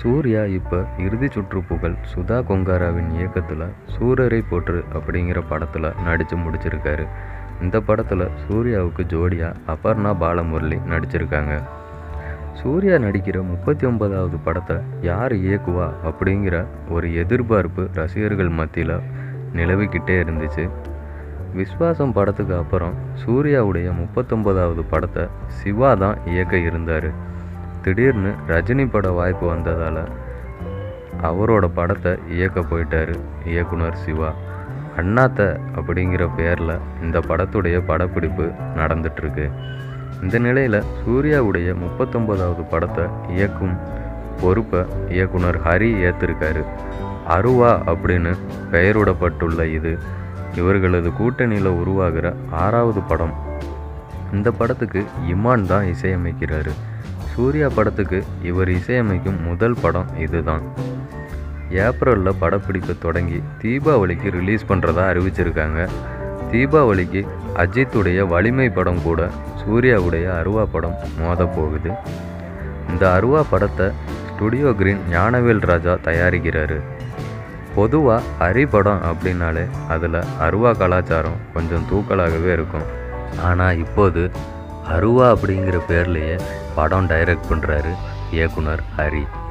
சூர்யா இப்போ இறுதி சுற்று புகழ் சுதா கொங்காராவின் இயக்கத்தில் சூரரை போற்று அப்படிங்கிற படத்தில் நடித்து முடிச்சிருக்காரு இந்த படத்தில் சூர்யாவுக்கு ஜோடியாக அபர்ணா பாலமுரளி நடிச்சிருக்காங்க சூர்யா நடிக்கிற முப்பத்தி ஒன்பதாவது படத்தை யார் இயக்குவா அப்படிங்கிற ஒரு எதிர்பார்ப்பு ரசிகர்கள் மத்தியில் நிலவிக்கிட்டே இருந்துச்சு விஸ்வாசம் படத்துக்கு அப்புறம் சூர்யாவுடைய முப்பத்தொன்பதாவது படத்தை சிவா தான் இயக்க இருந்தார் திடீர்னு ரஜினி பட வாய்ப்பு வந்ததால் அவரோட படத்தை இயக்க போயிட்டாரு இயக்குனர் சிவா அண்ணாத்த அப்படிங்கிற பேரில் இந்த படத்துடைய படப்பிடிப்பு நடந்துட்டுருக்கு இந்த நிலையில் சூர்யாவுடைய முப்பத்தொன்பதாவது படத்தை இயக்கும் பொறுப்பை இயக்குனர் ஹரி ஏற்றிருக்காரு அருவா அப்படின்னு பெயரிடப்பட்டுள்ள இது இவர்களது கூட்டணியில் உருவாகிற ஆறாவது படம் இந்த படத்துக்கு இமான் தான் இசையமைக்கிறாரு சூர்யா படத்துக்கு இவர் இசையமைக்கும் முதல் படம் இதுதான் ஏப்ரலில் படப்பிடிப்பு தொடங்கி தீபாவளிக்கு ரிலீஸ் பண்ணுறதா அறிவிச்சிருக்காங்க தீபாவளிக்கு அஜித்துடைய வலிமை படம் கூட சூர்யாவுடைய அருவா படம் மோத போகுது இந்த அருவா படத்தை ஸ்டுடியோ கிரீன் ஞானவேல் ராஜா தயாரிக்கிறாரு பொதுவாக ஹரி படம் அப்படின்னாலே அதில் அருவா கலாச்சாரம் கொஞ்சம் தூக்கலாகவே இருக்கும் ஆனால் இப்போது அருவா அப்படிங்கிற பேர்லேயே படம் டைரக்ட் பண்ணுறாரு இயக்குனர் ஹரி